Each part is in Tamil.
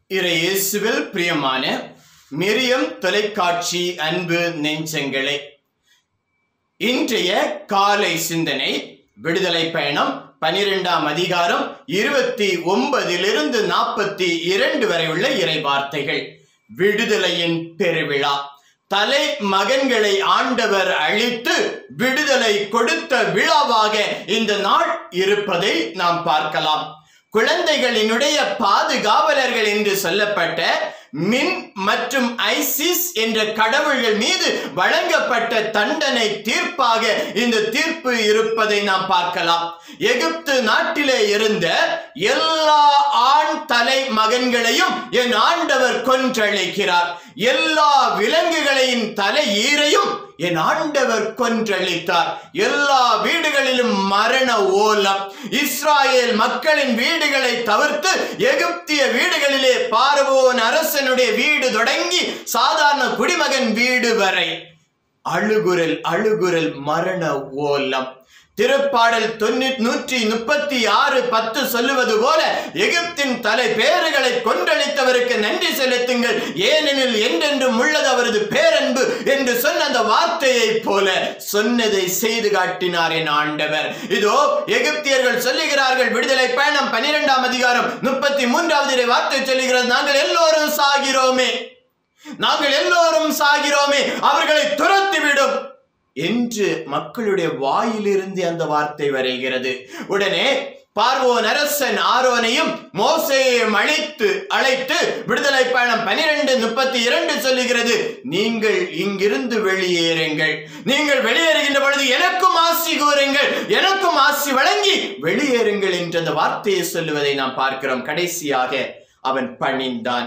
இறை இயேசுவில் பிரியமான மிரியம் தொலைக்காட்சி அன்பு நெஞ்சங்களே இன்றைய காலை சிந்தனை விடுதலை பயணம் பனிரெண்டாம் அதிகாரம் இருபத்தி ஒன்பதிலிருந்து நாற்பத்தி இரண்டு வரை உள்ள இறை வார்த்தைகள் விடுதலையின் பெருவிழா தலை மகன்களை ஆண்டவர் அழித்து விடுதலை கொடுத்த விழாவாக இந்த நாள் இருப்பதை நாம் பார்க்கலாம் குழந்தைகளினுடைய பாதுகாவலர்கள் என்று சொல்லப்பட்ட மின் மற்றும் ஐசிஸ் என்ற கடவுள்கள் மீது வழங்கப்பட்ட தண்டனை தீர்ப்பாக இந்த தீர்ப்பு இருப்பதை நாம் பார்க்கலாம் எகிப்து நாட்டிலே இருந்த எல்லா ஆண் தலை மகன்களையும் என் ஆண்டவர் கொன்றளிக்கிறார் எல்லா விலங்குகளையும் தலை ஈரையும் என் ஆண்டவர் கொன்றளித்தார் எல்லா வீடுகளிலும் மரண ஓலம் இஸ்ராயேல் மக்களின் வீடுகளை தவிர்த்து எகிப்திய வீடுகளிலே பார்வோன் அரசனுடைய வீடு தொடங்கி சாதாரண குடிமகன் வீடு வரை அழுகுரல் அழுகுரல் மரண ஓலம் திருப்பாடல் தொண்ணூத்தி நூற்றி முப்பத்தி ஆறு பத்து சொல்லுவது போல எகிப்தின் தலை பேறுகளை கொன்றளித்தவருக்கு நன்றி செலுத்துங்கள் ஏனெனில் என்றென்றும் உள்ளது அவரது பேரன்பு என்று சொன்ன அந்த வார்த்தையை போல சொன்னதை செய்து காட்டினார் என் ஆண்டவர் இதோ எகிப்தியர்கள் சொல்லுகிறார்கள் விடுதலை பயணம் பனிரெண்டாம் அதிகாரம் முப்பத்தி மூன்றாவது வார்த்தை சொல்லுகிறது நாங்கள் எல்லோரும் சாகிறோமே நாங்கள் எல்லோரும் சாகிறோமே அவர்களை துரத்திவிடும் என்று மக்களுடைய வாயிலிருந்து அந்த வார்த்தை வருகிறது உடனே பார்வோன் அரசன் ஆரோனையும் மோசையையும் அழைத்து அழைத்து விடுதலை பயணம் பனிரெண்டு முப்பத்தி இரண்டு சொல்லுகிறது நீங்கள் இங்கிருந்து வெளியேறுங்கள் நீங்கள் வெளியேறுகின்ற பொழுது எனக்கும் ஆசி கூறுங்கள் எனக்கும் ஆசி வழங்கி வெளியேறுங்கள் என்ற அந்த வார்த்தையை சொல்லுவதை நாம் பார்க்கிறோம் கடைசியாக அவன் பணிந்தான்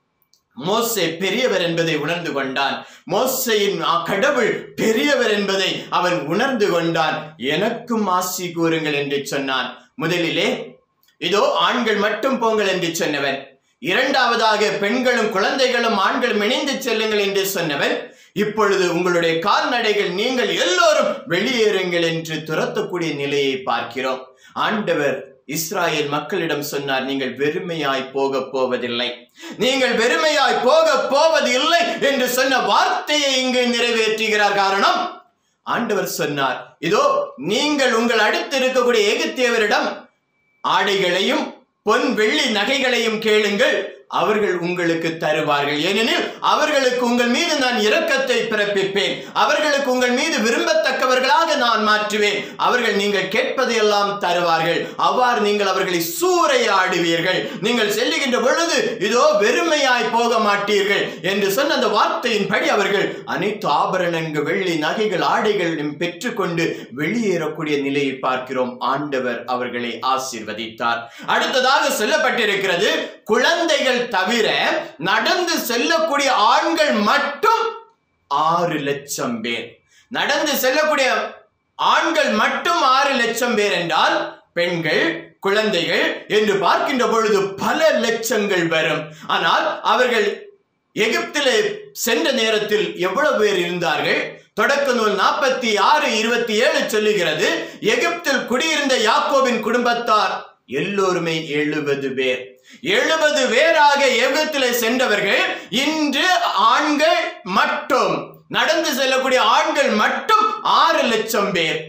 மோசே பெரியவர் என்பதை உணர்ந்து கொண்டான் மோசையின் கடவுள் பெரியவர் என்பதை அவன் உணர்ந்து கொண்டான் எனக்கும் ஆசி கூறுங்கள் என்று சொன்னான் முதலிலே இதோ ஆண்கள் மட்டும் போங்கள் என்று சொன்னவன் இரண்டாவதாக பெண்களும் குழந்தைகளும் ஆண்களும் இணைந்து செல்லுங்கள் என்று சொன்னவன் இப்பொழுது உங்களுடைய கால்நடைகள் நீங்கள் எல்லோரும் வெளியேறுங்கள் என்று துரத்தக்கூடிய நிலையை பார்க்கிறோம் ஆண்டவர் இஸ்ராயேல் மக்களிடம் சொன்னார் நீங்கள் வெறுமையாய் போக போவதில்லை நீங்கள் வெறுமையாய் போக போவது இல்லை என்று சொன்ன வார்த்தையை இங்கு நிறைவேற்றுகிறார் காரணம் ஆண்டவர் சொன்னார் இதோ நீங்கள் உங்கள் அடுத்து இருக்கக்கூடிய எகிப்தியவரிடம் ஆடைகளையும் பொன் வெள்ளி நகைகளையும் கேளுங்கள் அவர்கள் உங்களுக்கு தருவார்கள் ஏனெனில் அவர்களுக்கு உங்கள் மீது நான் இரக்கத்தை பிறப்பிப்பேன் அவர்களுக்கு உங்கள் மீது விரும்பத்தக்கவர்களாக நான் மாற்றுவேன் அவர்கள் நீங்கள் கேட்பதையெல்லாம் தருவார்கள் அவ்வாறு நீங்கள் அவர்களை சூறையாடுவீர்கள் நீங்கள் செல்லுகின்ற பொழுது இதோ வெறுமையாய் போக மாட்டீர்கள் என்று சொன்ன அந்த வார்த்தையின்படி அவர்கள் அனைத்து ஆபரணங்கள் வெள்ளி நகைகள் ஆடைகளையும் பெற்றுக்கொண்டு வெளியேறக்கூடிய நிலையை பார்க்கிறோம் ஆண்டவர் அவர்களை ஆசீர்வதித்தார் அடுத்ததாக சொல்லப்பட்டிருக்கிறது குழந்தைகள் தவிர நடந்து செல்லக்கூடிய ஆண்கள் மட்டும் ஆறு லட்சம் பேர் நடந்து செல்லக்கூடிய ஆண்கள் மட்டும் ஆறு லட்சம் பேர் என்றால் பெண்கள் குழந்தைகள் என்று பார்க்கின்ற பொழுது பல லட்சங்கள் வரும் ஆனால் அவர்கள் எகிப்திலே சென்ற நேரத்தில் எவ்வளவு பேர் இருந்தார்கள் தொடக்க நூல் நாற்பத்தி ஆறு இருபத்தி ஏழு சொல்லுகிறது எகிப்தில் குடியிருந்த யாக்கோபின் குடும்பத்தார் எல்லோருமே எழுபது பேர் எழுபது பேராக எகிப்திலே சென்றவர்கள் இன்று ஆண்கள் மட்டும் நடந்து செல்லக்கூடிய ஆண்கள் மட்டும் ஆறு லட்சம் பேர்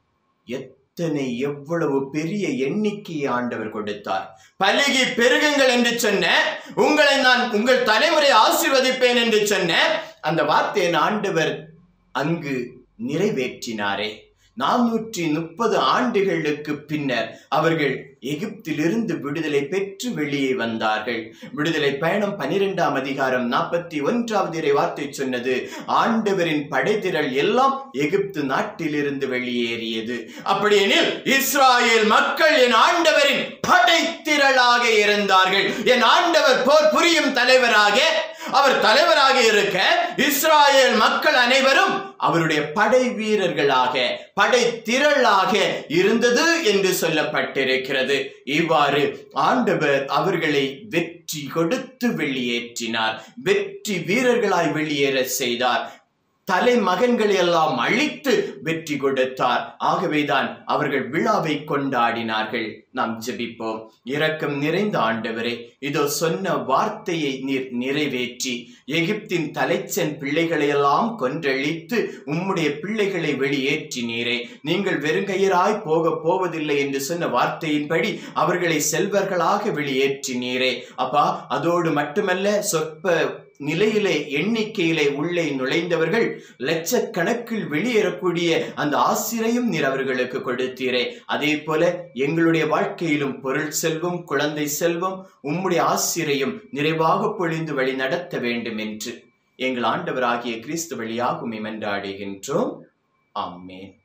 எத்தனை எவ்வளவு பெரிய எண்ணிக்கையை ஆண்டவர் கொடுத்தார் பலுகி பெருகுங்கள் என்று சொன்ன உங்களை நான் உங்கள் தலைமுறை ஆசீர்வதிப்பேன் என்று சொன்ன அந்த வார்த்தையை ஆண்டவர் அங்கு நிறைவேற்றினாரே நானூற்றி முப்பது ஆண்டுகளுக்கு பின்னர் அவர்கள் எகிப்திலிருந்து விடுதலை பெற்று வெளியே வந்தார்கள் விடுதலை பயணம் பனிரெண்டாம் அதிகாரம் நாற்பத்தி ஒன்றாவது இறை வார்த்தை சொன்னது ஆண்டவரின் படைத்திரள் எல்லாம் எகிப்து நாட்டிலிருந்து வெளியேறியது அப்படியெனில் இஸ்ராயேல் மக்கள் என் ஆண்டவரின் படைத்திரளாக இருந்தார்கள் என் ஆண்டவர் போர் புரியும் தலைவராக அவர் தலைவராக இருக்க இஸ்ராயேல் மக்கள் அனைவரும் அவருடைய படை வீரர்களாக படை திரளாக இருந்தது என்று சொல்லப்பட்டிருக்கிறது இவ்வாறு ஆண்டவர் அவர்களை வெற்றி கொடுத்து வெளியேற்றினார் வெற்றி வீரர்களாய் வெளியேற செய்தார் தலைமகன்களை எல்லாம் அழித்து வெற்றி கொடுத்தார் ஆகவேதான் அவர்கள் விழாவை கொண்டாடினார்கள் நாம் ஜெபிப்போம் இரக்கம் நிறைந்த ஆண்டவரே இதோ சொன்ன வார்த்தையை நீர் நிறைவேற்றி எகிப்தின் தலைச்சன் பிள்ளைகளையெல்லாம் கொன்றழித்து உம்முடைய பிள்ளைகளை வெளியேற்றினீரே நீங்கள் வெறுங்கையராய் போக போவதில்லை என்று சொன்ன வார்த்தையின்படி அவர்களை செல்வர்களாக வெளியேற்றினீரே அப்பா அதோடு மட்டுமல்ல சொற்ப நிலையிலே எண்ணிக்கையிலே உள்ளே நுழைந்தவர்கள் லட்சக்கணக்கில் வெளியேறக்கூடிய அந்த ஆசிரையும் நீர் அவர்களுக்கு கொடுத்தீரே அதே போல எங்களுடைய வாழ்க்கையிலும் பொருள் செல்வம் குழந்தை செல்வம் உம்முடைய ஆசிரையும் நிறைவாக பொழிந்து வழி நடத்த வேண்டும் என்று எங்கள் ஆண்டவராகிய கிறிஸ்து வழியாகும் இமன்றாடுகின்றோம் ஆமென்